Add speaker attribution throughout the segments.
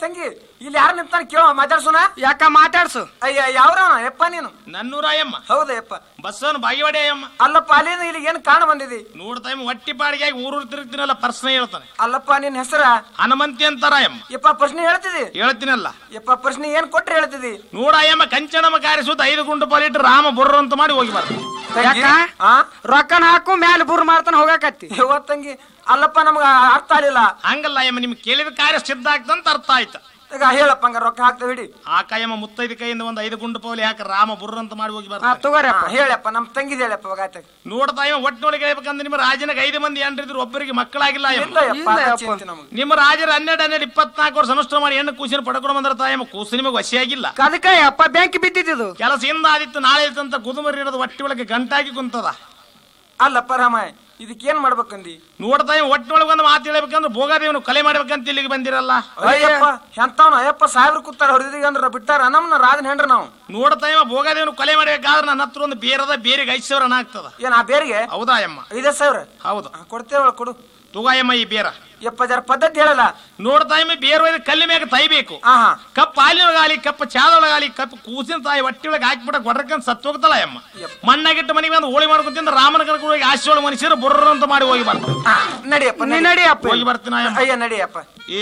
Speaker 1: ತಂಗಿ ಇಲ್ಲಿ ಯಾರು ನಿಂತಾನ ಕೇಳ ಮಾತಾಡ್ಸೋಣ
Speaker 2: ಯಾಕ ಮಾತಾಡ್ಸು
Speaker 1: ಅಯ್ಯ ಯಾವ್ರವ ಯಪ್ಪ ನೀನು
Speaker 3: ನನ್ನೂರಾಯಮ್ಮ
Speaker 1: ಹೌದಾ ಯಪ್ಪ
Speaker 3: ಬಸ್ಸವನು ಬಾಗಿವಾಡೆ ಅಯ್ಯಮ್ಮ
Speaker 1: ಅಲ್ಲಪ್ಪ ಅಲ್ಲಿಂದ ಇಲ್ಲಿ ಏನ್ ಕಾಣ ಬಂದಿದಿ
Speaker 3: ನೋಡ್ತಾ ಹೊಟ್ಟಿ ಪಾಡಿಗೆ ಊರೂರು ತಿರುಗ್ತೀನಲ್ಲ ಪರ್ಸನ ಹೇಳ್ತಾನೆ
Speaker 1: ಅಲ್ಲಪ್ಪ ನಿನ್ ಹೆಸರ
Speaker 3: ಹನುಮಂತಿ ಅಂತಾರಾಯಮ್ಮ
Speaker 1: ಯಪ್ಪ ಪ್ರಶ್ನೆ ಹೇಳ್ತಿದಿ
Speaker 3: ಹೇಳ್ತೀನಲ್ಲ
Speaker 1: ಯಪ್ಪ ಪ್ರಶ್ನೆ ಏನ್ ಕೊಟ್ರೆ ಹೇಳ್ತಿದಿ
Speaker 3: ನೋಡಾಯಮ್ಮ ಕಂಚನಮ್ಮ ಕಾರಿಸುತ್ತ ಐದು ಗುಂಡು ಪಾಲಿಟ್ಟು ರಾಮ ಬುರ್ರ ಅಂತ ಮಾಡಿ ಹೋಗಿಬಾರ್ದು
Speaker 1: ತಂಗಿ
Speaker 2: ಯಾಕ?
Speaker 1: ಆ
Speaker 2: ರೊಕ್ಕನ ಹಾಕು ಮ್ಯಾಲ ಬುರ್ ಮಾಡ್ತಾನ ಹೋಗಾಕತ್ತಿ
Speaker 1: ಯವ್ವ ತಂಗಿ ಅಲ್ಲಪ್ಪ ನಮ್ಗ ಅರ್ಥ ಆಗ್ಲಿಲ್ಲ
Speaker 3: ಹಂಗಲ್ಲ ಅಯ್ಯಮ್ಮ ನಿಮ್ಗೆ ಕೇಳಿದ ಕಾರ್ಯ ಸಿದ್ಧ ಆಗ್ತಂತ ಅರ್ಥ ಆಯ್ತು
Speaker 1: ಈಗ ಹೇಳಪ್ಪ ಹಂಗ ರೊಕ್ಕ ಹಾಕ್ತೇವೆ ಹಿಡಿ
Speaker 3: ಆ ಕಾಯಮ್ಮ ಮುತ್ತೈದು ಕೈಯಿಂದ ಒಂದು ಐದು ಗುಂಡು ಪೌಲಿ ಹಾಕ ರಾಮ ಬುರ್ರ ಅಂತ ಮಾಡಿ ಹೋಗಿ
Speaker 2: ಹಾ
Speaker 3: ಬರ್ತಾರೆ
Speaker 2: ತಗೋರಪ್ಪ
Speaker 1: ಹಾ, ಹೇಳಪ್ಪ ನಮ್ ತಂಗಿದ್ ಹೇಳಪ್ಪ ಇವಾಗ ಆಯ್ತು
Speaker 3: ನೋಡ್ತಾ ಇವ ಒಟ್ಟಿನೊಳಗೆ ಹೇಳ್ಬೇಕಂದ್ರೆ ನಿಮ್ಮ ರಾಜನಿಗೆ ಐದು ಮಂದಿ ಏನ್ರಿದ್ರು ಒಬ್ಬರಿಗೆ ಮಕ್ಕಳಾಗಿಲ್ಲ
Speaker 1: ಇಲ್ಲ
Speaker 3: ಅಯ್ಯಮ್ಮ
Speaker 1: ಯಪ್ಪ
Speaker 2: ಇಲ್ಲ
Speaker 1: ಅದ
Speaker 2: ಯಪ್ಪ.
Speaker 1: ಚಿಂತೆ ನಮ್ಗೆ
Speaker 3: ನಿಮ್ಮ ರಾಜರ ಹನ್ನೆರಡು ಹನ್ನೆರಡು ಇಪ್ಪತ್ನಾಲ್ಕು ವರ್ಷ ಅನುಷ್ಠಾನ ಮಾಡಿ ಹೆಣ್ಣು ಕೂಸಿನ ಪಡ್ಕೊಂಡು ಬಂದ್ರ ತಾಯಮ್ಮ ಕೂಸು ನಿಮಗೆ ವಶಿಯಾಗಿಲ್ಲ
Speaker 2: ಅದಕ್ಕ ಅಪ್ಪ ಬೆಂಕಿ ಬಿದ್ದಿದ್ದು
Speaker 3: ಕೆಲಸದಿಂದ ಆದಿತ್ತು ನಾಳೆ ಇತ್ತಂತ ಗುದುಮರಿ ಇರೋದು ಹೊಟ್ಟಿ ಒಳಗೆ ಗಂಟಾಗಿ ಕುಂತದ
Speaker 1: ಅಲ್ಲಪ್ಪ ರಾಮ ಇದಕ್ಕೆ ಏನ್ ಮಾಡ್ಬೇಕಂದಿ
Speaker 3: ನೋಡ್ತಾ ಇವ ಒಟ್ಟಿನೊಳಗೆ ಒಂದು ಮಾತು ಹೇಳ್ಬೇಕಂದ್ರೆ ಭೋಗಾದೇವನು ಕಲೆ ಮಾಡ್ಬೇಕಂತ ಇಲ್ಲಿಗೆ ಬಂದಿರಲ್ಲ
Speaker 1: ಅಯ್ಯಪ್ಪ ಎಂತವನ ಅಯ್ಯಪ್ಪ ಸಾವಿರ ಕೂತಾರ ಹೊಡೆದಿಗೆ ಅಂದ್ರ ಬಿಟ್ಟಾರ ನಮ್ನ ರಾಜನ್ ಹೆಂಡ್ರ ನಾವು
Speaker 3: ನೋಡ್ತಾ ಇವ ಭೋಗಾದೇವನು ಕಲೆ ಮಾಡ್ಬೇಕಾದ್ರೆ ನನ್ನ ಹತ್ರ ಒಂದು ಬೇರದ ಬೇರೆಗೆ ಐದು ಸಾವಿರ ಹಣ ಆಗ್ತದ
Speaker 1: ಏನ್ ಆ ಬೇರಿಗೆ
Speaker 3: ಹೌದಾ ಅಮ್ಮ
Speaker 1: ಐದೇ ಸಾವಿರ
Speaker 3: ಹೌದು
Speaker 1: ಹಾ, ಕೊಡ್ತೇವಳ ಕೊಡು
Speaker 3: ತುಗಾಯಮ್ಮ ಈ ಬೇರ
Speaker 1: ಯಪ್ಪ ಜರ ಪದ್ಧತಿ ಹೇಳಲ್ಲ
Speaker 3: ನೋಡ್ತಾ ಇಮ್ಮ ಬೇರೆ ಒಯ್ದು ಕಲ್ಲಿ ಮ್ಯಾಗ ತೈಬೇಕು
Speaker 1: ಹಾ ಹಾ
Speaker 3: ಕಪ್ ಹಾಲಿನೊಳಗಾಲಿ ಕಪ್ ಚಾದೊಳಗಾಲಿ ಕಪ್ ಕೂಸಿನ ತಾಯಿ ಹೊಟ್ಟಿ ಒಳಗೆ ಹಾಕಿಬಿಟ್ಟ ಗೊಡ್ರಕ್ಕಂತ ಸತ್ತು ಹೋಗ್ತಾಳ ಅಮ್ಮ ಮಣ್ಣಾಗಿಟ್ಟು ಮನೆಗೆ ಬಂದು ಹೋಳಿ ಮಾಡ್ಕೊತಿಂದ ರಾಮನ ಕರ್ಕೊಂಡು ಹೋಗಿ ಆಶೆ ಒಳಗೆ ಮನುಷ್ಯರು ಬುರ್ರ ಅಂತ ಮಾಡಿ ಹೋಗಿ ಬರ್ತಾರೆ
Speaker 1: ಹಾ, ನಡಿಯಪ್ಪ
Speaker 2: ನೀ
Speaker 1: ನಡಿ.
Speaker 2: ನಡಿಯಪ್ಪ
Speaker 3: ಹೋಗಿ ಬರ್ತೀನಿ ಅಯ್ಯಮ್ಮ
Speaker 1: ಅಯ್ಯ ನಡಿಯಪ್ಪ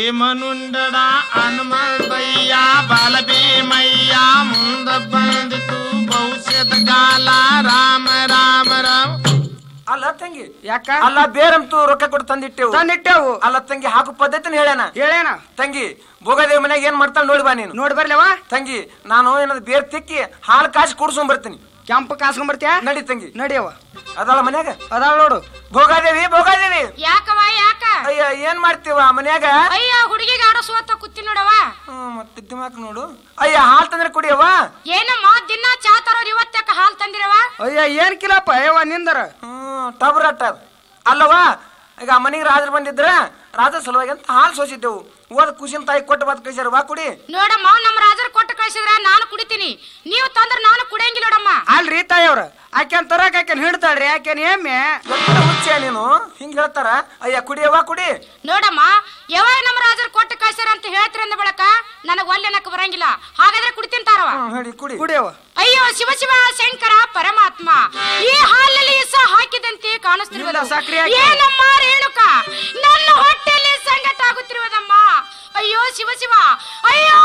Speaker 3: ಏಮನುಂಡಡ ಹನುಮಂತಯ್ಯ ಬಾಲಭೀಮಯ್ಯ ಮುಂದ ಬಂದಿತು ಭವಿಷ್ಯದ ಕಾಲ ರಾಮ ರಾಮ ರಾಮ
Speaker 1: ಅಲ್ಲ ತಂಗಿ
Speaker 2: ಯಾಕ
Speaker 1: ಅಲ್ಲ ಬೇರಂತೂ ರೊಕ್ಕ ಕೊಟ್ಟು ತಂದಿಟ್ಟೆವು
Speaker 2: ತಂದಿಟ್ಟೆವು
Speaker 1: ಅಲ್ಲ ತಂಗಿ ಹಾಕು ಪದ್ಧತಿನ ಹೇಳೇನ
Speaker 2: ಹೇಳೇನ
Speaker 1: ತಂಗಿ ಭೋಗದೇವ್ ಮನ್ಯಾಗ ಏನ್ ಮಾಡ್ತಾಳ ನೋಡಿ ಬಾ ನೀನು
Speaker 2: ನೋಡಿ ಬರ್ಲೇವ
Speaker 1: ತಂಗಿ ನಾನು ಏನದು ಬೇರ್ ತಿಕ್ಕಿ ಹಾಲು ಕಾಸಿ ಕುಡ್ಸ್ಕೊಂಡ್ ಬರ್ತೀನಿ
Speaker 2: ಕೆಂಪು ಕಾಸ್ಕೊಂಬರ್ತೀಯ
Speaker 1: ನಡಿ ತಂಗಿ
Speaker 2: ನಡಿಯವ
Speaker 1: ಅದಳ ಮನ್ಯಾಗ
Speaker 2: ಅದಾಳ ನೋಡು
Speaker 1: ಭೋಗಾದೇವಿ ಭೋಗಾದೇವಿ
Speaker 4: ಯಾಕವ ಯಾಕ
Speaker 1: ಅಯ್ಯ ಏನ್ ಮಾಡ್ತೀವ ಮನ್ಯಾಗ
Speaker 4: ಅಯ್ಯ ಹುಡುಗಿಗೆ ಆಡಸುವತ್ತ ಕೂತಿ ನೋಡವ
Speaker 1: ಹ್ಮ್, ಮತ್ತೆ ದಿಮಾಕ್ ನೋಡು ಅಯ್ಯ ಹಾಲ್ ತಂದ್ರೆ ಕುಡಿಯವ್ವ
Speaker 4: ಏನಮ್ಮ ದಿನ ಚಾ ತರೋರ್ ಇವತ್ತಕ್ಕ ಹಾಲ್ ತಂದಿರವ
Speaker 2: ಅಯ್ಯ ಏನ್ ಕಿಲಪ್ಪ ಅಯ್ಯವ ನಿಂದರ
Speaker 1: ಹ್ಮ್ ಟಬ್ರಟ್ಟ ಅದು. ಅಲ್ಲವಾ ಈಗ ಮನೆಗೆ ರಾಜರು ಬಂದಿದ್ರ ರಾಜ ಸಲುವಾಗಿ ಅಂತ ಹಾಲು ಸೋಸಿದ್ದೆವು ಓದ್ ಖುಷಿನ ತಾಯಿ ಕೊಟ್ಟು ಬದ್ ಕಳ್ಸ್ಯಾರ ವಾ ಕುಡಿ
Speaker 4: ನೋಡಮ್ಮ ನಮ್ಮ ರಾಜರು ಕೊಟ್ಟು ಕಳ್ಸಿದ್ರ ನಾನು ಕುಡಿತೀನಿ ನೀವು ತಂದ್ರ ನಾನು ಕುಡಿಯಂಗಿಲ್ಲ ನೋಡಮ್ಮ
Speaker 2: ಅಲ್ರಿ ತಾಯವ್ರ ಆಕೆನ್ ತರಕ್ ಆಕೆನ್ ಹಿಡ್ತಾಳ್ರಿ ಆಕೆನ್ ಎಮ್ಮೆ
Speaker 1: ಎತ್ರ ಹುಚ್ಚೆ ನೀನು ಹಿಂಗ್ ಹೇಳ್ತಾರ ಅಯ್ಯ ಕುಡಿಯವ್ವ ಕುಡಿ
Speaker 4: ನೋಡಮ್ಮ ಯಾವಾಗ ನಮ್ಮ ರಾಜರು ಕೊಟ್ಟು ಕಳ್ಸ್ಯಾರ ಅಂತ ಹೇಳ್ತೀರ ಅಂದ ಬಳಕ ನನಗ್ ಒಲ್ಲೆನಕ್ ಬರಂಗಿಲ್ಲ ಹಾಗಾದ್ರೆ ಕುಡಿತೀನಿ ತಾರವ
Speaker 1: ಹ್ಮ್ ಹೇಳಿ ಕುಡಿ
Speaker 2: ಕುಡಿಯವ
Speaker 4: ಅಯ್ಯೋ ಶಿವ ಶಿವ ಶಂಕರ ಪರಮಾತ್ಮ ಈ ಹಾಲಲ್ಲಿ ಇಸ ಹಾಕಿದಂತೆ ಕಾಣಿಸ್ತಿರುವುದು
Speaker 2: ಇಲ್ಲ, ಸಕ್ರೆ ಹಾಕಿ.
Speaker 4: ಏನಮ್ಮ ರೇಣುಕ ನನ್ನ ಹೊಟ್ಟೆಯಲ್ಲಿ ಸಂಗಟ ಆಗುತ್ತಿರುವುದಮ್ಮ ಅಯ್ಯೋ ಶಿವ ಶಿವ ಅಯ್ಯೋ